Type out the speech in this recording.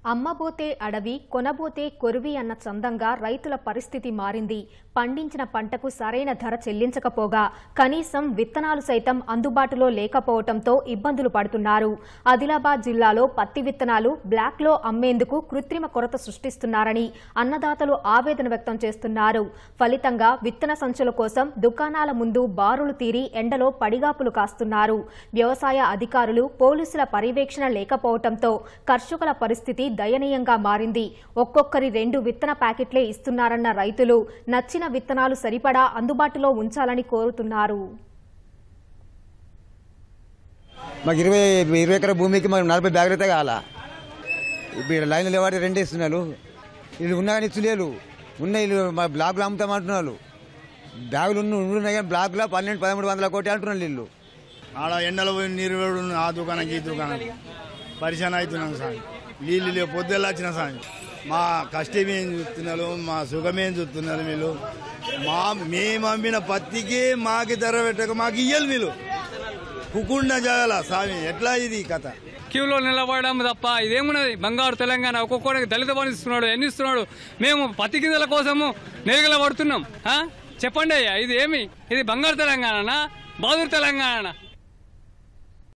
అమ్మబోతే అడవి కొనబోతే కొరువి అన్న చందంగా రైతుల పరిస్థితి మారింది పండించిన పంటకు సరైన ధర చెల్లించకపోగా కనీసం విత్తనాలు సైతం అందుబాటులో లేకపోవడంతో ఇబ్బందులు పడుతున్నారు ఆదిలాబాద్ జిల్లాలో పత్తి విత్తనాలు బ్లాక్లో అమ్మేందుకు కృత్రిమ కొరత సృష్టిస్తున్నారని అన్నదాతలు ఆవేదన వ్యక్తం చేస్తున్నారు ఫలితంగా విత్తన సంచుల కోసం దుకాణాల ముందు బారులు తీరి ఎండలో పడిగాపులు కాస్తున్నారు వ్యవసాయ అధికారులు పోలీసుల పర్యవేక్షణ లేకపోవడంతో కర్షకుల పరిస్థితి దయనీయంగా మారింది ఒక్కొక్కరి రెండు విత్తన ప్యాకెట్లే ఇస్తున్నారన్న రైతులు నచ్చిన విత్తనాలు సరిపడా అందుబాటులో ఉంచాలని కోరుతున్నారు మాకు ఇరవై ఇరవై ఎకర భూమికి మాకు నలభై బ్యాగులు అయితే కావాలా ఇప్పుడు ఈడ లైన్లు లేవాటి రెండే ఇస్తున్నారు వీళ్ళు ఉన్నా కానీ ఇచ్చలేరు ఉన్న వీళ్ళు మా బ్లాక్లో అమ్ముతామంటున్నారు బ్యాగులు ఉన్న ఉన్నాయి కానీ బ్లాక్లో పన్నెండు పదమూడు వందల కోటి అంటున్నారు వీళ్ళు ఆడ ఎండలో పోయి నీరు వేడు ఆ దుకాణంకి ఈ దుకాణంకి పరిశాన అవుతున్నాం సార్ నీళ్ళు లేవు పొద్దున్న వచ్చిన సార్ మా కష్టం ఏం చూస్తున్నారు మా సుఖం ఏం చూస్తున్నారు వీళ్ళు మా మేము అమ్మిన పత్తికి మాకి ధర పెట్టక మాకు ఇయ్యాలి వీళ్ళు కుకుండా జాగాల స్వామి ఎట్లా ఇది కథ క్యూలో నిలబడడం తప్ప ఇదేమున్నది బంగారు తెలంగాణ ఒక్కొక్కడికి దళిత బంధు ఇస్తున్నాడు ఎన్ని ఇస్తున్నాడు మేము పత్తి గింజల కోసము నెరగల పడుతున్నాం ఆ? చెప్పండి అయ్యా ఇది ఏమి ఇది బంగారు తెలంగాణనా బాదురు తెలంగాణ